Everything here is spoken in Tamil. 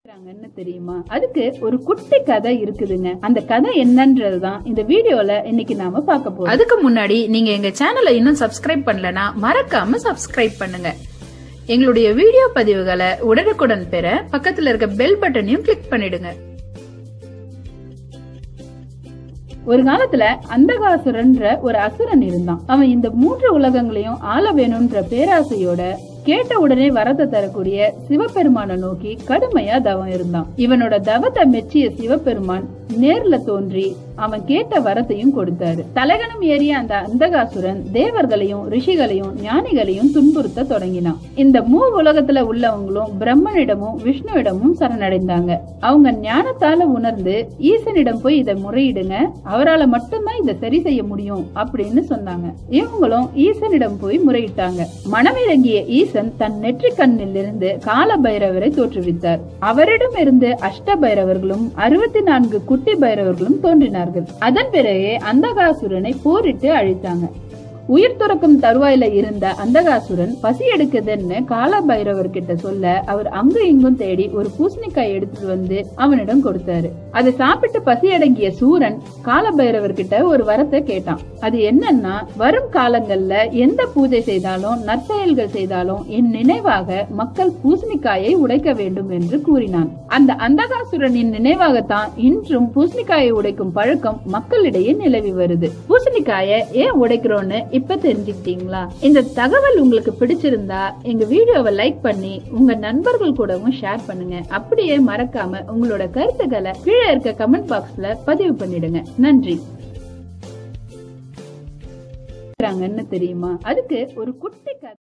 என்ன தெரியுமா அதுக்கு ஒரு குட்டி கதை இருக்குதுங்க அந்த கதை என்னன்றதுதான் இந்த வீடியோல இன்னைக்கு நாம பார்க்க போறோம் அதுக்கு முன்னாடி நீங்க எங்க சேனலை இன்னும் சப்ஸ்கிரைப் பண்ணலனா மறக்காம சப்ஸ்கிரைப் பண்ணுங்க எங்களுடைய வீடியோ பதிவுகளை உடனுக்குடன் பெற பக்கத்துல இருக்க பெல் பட்டனையும் கிளிக் பண்ணிடுங்க ஒரு காலத்துல அந்தகாசுரன்ற ஒரு அசுரன் இருந்தான் அவன் இந்த மூன்று உலகங்களையும் ஆள வேணும்ன்ற பேராசையோட கேட்ட உடனே வரத்தை தரக்கூடிய சிவபெருமானை நோக்கி கடுமையா தவம் இருந்தான் இவனோட தவத்தை மெச்சிய சிவபெருமான் நேர்ல தோன்றி அவன் கேட்ட வரத்தையும் கொடுத்தாரு தலகணம் ஏறிய அந்த அந்தகாசுரன் தேவர்களையும் ரிஷிகளையும் ஞானிகளையும் துன்புறுத்த தொடங்கினான் இந்த மூ உலகத்துல உள்ளவங்களும் பிரம்மனிடமும் விஷ்ணுவிடமும் சரணடைந்தாங்க அவங்க ஞானத்தால உணர்ந்து ஈசனிடம் போய் இதை முறையிடுங்க அவரால மட்டும்தான் இதை சரி செய்ய முடியும் அப்படின்னு சொன்னாங்க இவங்களும் ஈசனிடம் போய் முறையிட்டாங்க மனமிறங்கிய ஈசன் தன் நெற்றி கண்ணில் இருந்து கால பைரவரை தோற்றுவித்தார் அவரிடம் இருந்து அஷ்ட பைரவர்களும் அறுபத்தி நான்கு குட்டி பைரவர்களும் தோன்றினார்கள் அதன் பிறகு அந்தகாசுரனை போரிட்டு அழித்தாங்க உயிர் துறக்கும் தருவாயில இருந்த அந்தகாசுரன் பசி எடுக்குதுன்னு கால பைரவர் கிட்ட சொல்ல அவர் அங்கு இங்கும் தேடி ஒரு பூசணிக்காய் எடுத்துட்டு வந்து அவனிடம் கொடுத்தாரு அதை சாப்பிட்டு பசி அடங்கிய சூரன் கால பைரவர் கிட்ட ஒரு வரத்தை கேட்டான் அது என்னன்னா வரும் காலங்கள்ல எந்த பூஜை செய்தாலும் நற்செயல்கள் செய்தாலும் என் நினைவாக மக்கள் பூசணிக்காயை உடைக்க வேண்டும் என்று கூறினான் அந்த அந்தகாசுரனின் நினைவாகத்தான் இன்றும் பூசணிக்காயை உடைக்கும் பழக்கம் மக்களிடையே நிலவி வருது பூசணிக்காயை ஏன் உடைக்கிறோன்னு இப்ப தெரிஞ்சுக்கிட்டீங்களா இந்த தகவல் உங்களுக்கு பிடிச்சிருந்தா எங்க வீடியோவை லைக் பண்ணி உங்க நண்பர்கள் கூடவும் ஷேர் பண்ணுங்க அப்படியே மறக்காம உங்களோட கருத்துக்களை கீழே இருக்க கமெண்ட் பாக்ஸ்ல பதிவு பண்ணிடுங்க நன்றி என்ன தெரியுமா அதுக்கு ஒரு குட்டி கதை